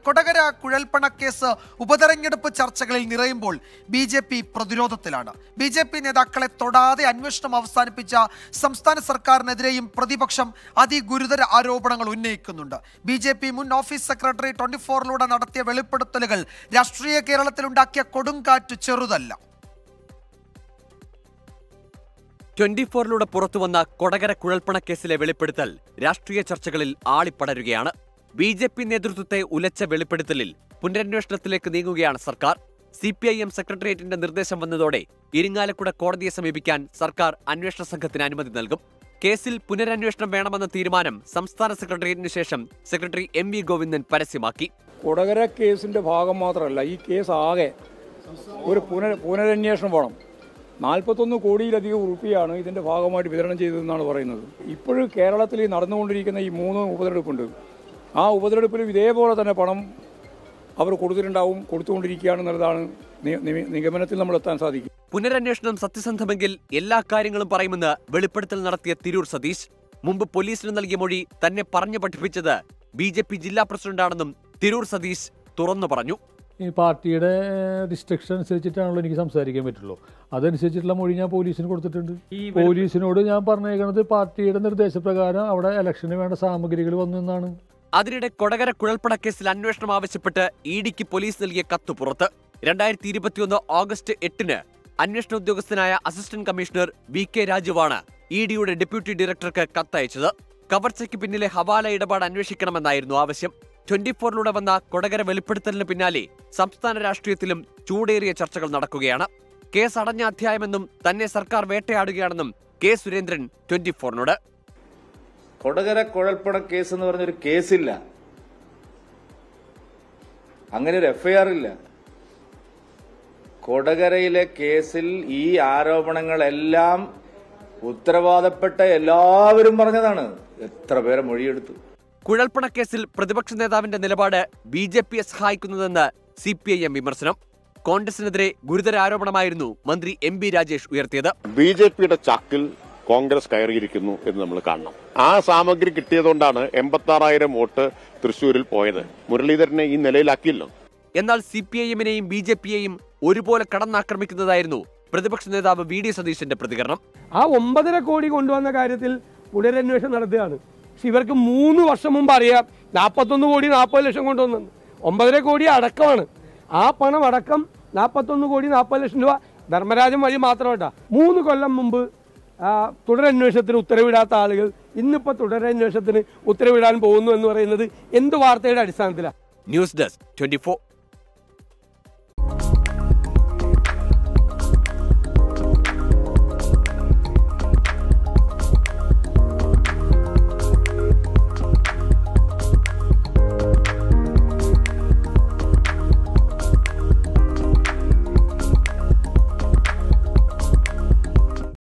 കൊടകര കുഴൽപ്പണ കേസ് ഉപതെരഞ്ഞെടുപ്പ് ചർച്ചകളിൽ നിറയുമ്പോൾ ബി ജെ പി പ്രതിരോധത്തിലാണ് ബി ജെ പി നേതാക്കളെ തൊടാതെ അന്വേഷണം അവസാനിപ്പിച്ച സംസ്ഥാന സർക്കാരിനെതിരെയും പ്രതിപക്ഷം അതിഗുരുതര ആരോപണങ്ങൾ ഉന്നയിക്കുന്നുണ്ട് ബി ജെ പി മുൻ ഓഫീസ് സെക്രട്ടറി ട്വന്റി ഫോറിലൂടെ നടത്തിയ വെളിപ്പെടുത്തലുകൾ രാഷ്ട്രീയ കേരളത്തിലുണ്ടാക്കിയ കൊടുങ്കാറ്റ് ചെറുതല്ല ട്വന്റി ഫോറിലൂടെ പുറത്തുവന്ന കൊടകര കുഴൽപ്പണക്കേസിലെ വെളിപ്പെടുത്തൽ രാഷ്ട്രീയ ചർച്ചകളിൽ ആളിപ്പടരുകയാണ് ബി ജെ പി നേതൃത്വത്തെ ഉലച്ച വെളിപ്പെടുത്തലിൽ പുനരന്വേഷണത്തിലേക്ക് നീങ്ങുകയാണ് സർക്കാർ സി പി ഐ എം സെക്രട്ടേറിയറ്റിന്റെ നിർദ്ദേശം വന്നതോടെ ഇരിങ്ങാലക്കുട കോടതിയെ സമീപിക്കാൻ സർക്കാർ അന്വേഷണ സംഘത്തിന് അനുമതി നൽകും കേസിൽ പുനരന്വേഷണം വേണമെന്ന തീരുമാനം സംസ്ഥാന സെക്രട്ടേറിയറ്റിന് ശേഷം സെക്രട്ടറി എം വി ഗോവിന്ദൻ പരസ്യമാക്കി കൊടകര കേസിന്റെ ഭാഗം മാത്രമല്ല ഈ കേസ് ആകെ ഒരു പുനർ പുനരന്വേഷണം വേണം നാൽപ്പത്തൊന്ന് കോടിയിലധികം ഉറുപ്പിയാണ് ഇതിന്റെ ഭാഗമായിട്ട് വിതരണം ചെയ്തതെന്നാണ് പറയുന്നത് ഇപ്പോഴും കേരളത്തിൽ ഈ നടന്നുകൊണ്ടിരിക്കുന്ന ഈ മൂന്ന് ഉപതെരഞ്ഞെടുപ്പുണ്ട് ആ ഉപതെരഞ്ഞെടുപ്പിലും ഇതേപോലെ തന്നെ പണം അവർ കൊടുത്തിട്ടുണ്ടാവും കൊടുത്തുകൊണ്ടിരിക്കുകയാണെന്നുള്ളതാണ് നി- നി- നിഗമനത്തിൽ നമ്മൾ എത്താൻ സാധിക്കും പുനരന്വേഷണം സത്യസന്ധമെങ്കിൽ എല്ലാ കാര്യങ്ങളും പറയുമെന്ന് വെളിപ്പെടുത്തൽ നടത്തിയ തിരൂർ സതീഷ് മുമ്പ് പോലീസിന് നൽകിയ മൊഴി തന്നെ പറഞ്ഞു പഠിപ്പിച്ചത് ബി ജെ പി ജില്ലാ പ്രസിഡന്റാണെന്നും തിരൂർ സതീഷ് തുറന്നു പറഞ്ഞു ഈ പാർട്ടിയുടെ റിസ്ട്രിക്ഷൻ അനുസരിച്ചിട്ടാണല്ലോ എനിക്ക് സംസാരിക്കാൻ പറ്റുള്ളൂ അതനുസരിച്ചിട്ടുള്ള മൊഴി ഞാൻ പോലീസിന് കൊടുത്തിട്ടുണ്ട് പോലീസിനോട് ഞാൻ പറഞ്ഞേക്കണത് പാർട്ടിയുടെ നിർദ്ദേശപ്രകാരം അവിടെ ഇലക്ഷന് വേണ്ട സാമഗ്രികൾ വന്നു എന്നാണ് അതിനിടെ കൊടകര കുഴൽപ്പണക്കേസിൽ അന്വേഷണം ആവശ്യപ്പെട്ട് ഇ ഡിക്ക് പോലീസ് നൽകിയ കത്ത് പുറത്ത് രണ്ടായിരത്തി ഇരുപത്തിയൊന്ന് ഓഗസ്റ്റ് എട്ടിന് അന്വേഷണ ഉദ്യോഗസ്ഥനായ അസിസ്റ്റന്റ് കമ്മീഷണർ വി കെ രാജുവാണ് ഇ ഡിയുടെ ഡെപ്യൂട്ടി ഡയറക്ടർക്ക് കത്തയച്ചത് കവർച്ചയ്ക്ക് പിന്നിലെ ഹവാല ഇടപാട് അന്വേഷിക്കണമെന്നായിരുന്നു ആവശ്യം ട്വന്റി ഫോറിലൂടെ വന്ന കൊടകര വെളിപ്പെടുത്തലിന് പിന്നാലെ സംസ്ഥാന രാഷ്ട്രീയത്തിലും ചൂടേറിയ ചർച്ചകൾ നടക്കുകയാണ് കേസ് അടഞ്ഞ അധ്യായമെന്നും തന്നെ സർക്കാർ വേട്ടയാടുകയാണെന്നും കെ സുരേന്ദ്രൻ ട്വന്റി ഫോറിനോട് കൊടകര കുഴൽപ്പണ കേസ് എന്ന് പറഞ്ഞൊരു കേസില്ല അങ്ങനെ ഒരു എഫ്ഐആർ ഇല്ല കൊടകരയിലെ കേസിൽ ഈ ആരോപണങ്ങളെല്ലാം ഉത്തരവാദപ്പെട്ട എല്ലാവരും പറഞ്ഞതാണ് എത്ര പേരെ മൊഴിയെടുത്തു കുഴൽപ്പണക്കേസിൽ പ്രതിപക്ഷ നേതാവിന്റെ നിലപാട് ബി ജെ പിയെ സഹായിക്കുന്നതെന്ന് സി പി ഐ എം വിമർശനം കോൺഗ്രസിനെതിരെ ഗുരുതര ആരോപണമായിരുന്നു മന്ത്രി എം ബി രാജേഷ് ഉയർത്തിയത് ബി ജെ പിയുടെ ചാക്കിൽ കോൺഗ്രസ് കയറിയിരിക്കുന്നു എന്ന് നമ്മൾ കാണണം ആ സാമഗ്രി കിട്ടിയതുകൊണ്ടാണ് എൺപത്തി ആറായിരം വോട്ട് തൃശൂരിൽ പോയത് മുരളീധരനെ ഈ നിലയിലാക്കിയല്ലോ എന്നാൽ സി പി ഐ എമ്മിനെയും ബി ജെ പിയെയും ഒരുപോലെ കടന്നാക്രമിക്കുന്നതായിരുന്നു പ്രതിപക്ഷ നേതാവ് വി ഡി സതീശന്റെ പ്രതികരണം ആ ഒമ്പതര കോടി കൊണ്ടുവന്ന കാര്യത്തിൽ പുനരന്വേഷണം നടത്തുകയാണ് പക്ഷെ ഇവർക്ക് മൂന്ന് വർഷം മുമ്പ് അറിയാം നാൽപ്പത്തൊന്ന് കോടി നാൽപ്പത് ലക്ഷം കൊണ്ടുവന്നു ഒമ്പതര കോടി അടക്കമാണ് ആ പണം അടക്കം നാൽപ്പത്തൊന്ന് കോടി നാൽപ്പത് ലക്ഷം രൂപ ധർമ്മരാജൻ വഴി മാത്രമല്ല മൂന്ന് കൊല്ലം മുമ്പ് ആ, തുടരന്വേഷണത്തിന് ഉത്തരവിടാത്ത ആളുകൾ ഇന്നിപ്പോൾ തുടരന്വേഷണത്തിന് ഉത്തരവിടാൻ പോകുന്നു എന്ന് പറയുന്നത് എന്ത് വാർത്തയുടെ അടിസ്ഥാനത്തിലാണ് ന്യൂസ് ഡെസ്ക് ട്വന്റി